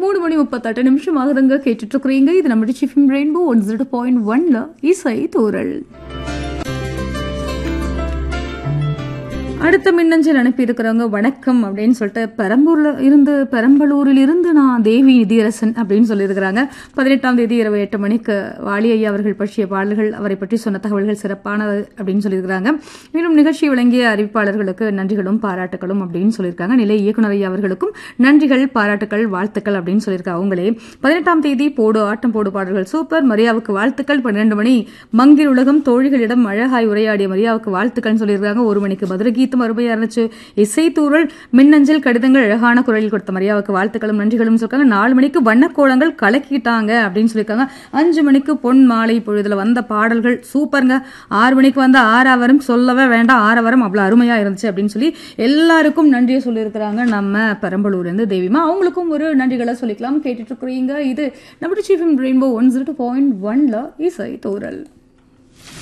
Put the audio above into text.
மூணு மணி முப்பத்தெட்டு நிமிஷம் ஆகுதுங்க கேட்டுட்டு இருக்கிறீங்க இது நம்ம சிஃபிம் ரெயின்போ ஒன் ஜீரோ பாயிண்ட் ஒன்ல இசை தூரல் அடுத்த மின்னஞ்சல் அனுப்பி இருக்கிறவங்க வணக்கம் அப்படின்னு சொல்லிட்டு பெரம்பூர்ல இருந்து பெரம்பலூரில் இருந்து நான் தேவி நிதியரசன் அப்படின்னு சொல்லியிருக்கிறாங்க பதினெட்டாம் தேதி இரவு எட்டு மணிக்கு வாலி ஐயா அவர்கள் பற்றிய பாடல்கள் அவரை பற்றி சொன்ன தகவல்கள் சிறப்பானது அப்படின்னு சொல்லியிருக்கிறாங்க மேலும் நிகழ்ச்சி வழங்கிய அறிவிப்பாளர்களுக்கு நன்றிகளும் பாராட்டுகளும் அப்படின்னு சொல்லியிருக்காங்க நிலை இயக்குனர் ஐயா அவர்களுக்கும் நன்றிகள் பாராட்டுகள் வாழ்த்துக்கள் அப்படின்னு சொல்லியிருக்காங்க அவங்களே பதினெட்டாம் தேதி போடு ஆட்டம் போடு பாடல்கள் சூப்பர் மரியாவுக்கு வாழ்த்துக்கள் பன்னிரண்டு மணி மங்கில் உலகம் தோழிகளிடம் அழகாய் உரையாடிய மரியாவுக்கு வாழ்த்துக்கள்னு சொல்லியிருக்காங்க ஒரு மணிக்கு மதுரகீதம் அருமையா இருந்துச்சு இசைத்தூரல் மின்னஞ்சல் கடிதங்கள் அழகான குரலில் கொடுத்த மரியாவுக்கு வாழ்த்துக்களும் நன்றிகளும் சொல்லிருக்காங்க நாலு மணிக்கு வண்ணக்கோலங்கள் கலக்கிட்டாங்க அப்படின்னு சொல்லியிருக்காங்க அஞ்சு மணிக்கு பொன் மாலை பொழுதுல வந்த பாடல்கள் சூப்பருங்க ஆறு மணிக்கு வந்த ஆறாவரம் சொல்லவே வேண்டாம் ஆறாவரம் அவ்வளவு அருமையா இருந்துச்சு அப்படின்னு சொல்லி எல்லாருக்கும் நன்றியை சொல்லியிருக்கிறாங்க நம்ம பெரம்பலூர்ல இருந்து தேவிமா அவங்களுக்கும் ஒரு நன்றிகளை சொல்லிக்கலாம் கேட்டுட்டு இருக்கிறீங்க இது நம்ம சீஃப் ரெயின்போ ஒன் ஜீரோ பாயிண்ட் ஒன்ல இசை தூரல்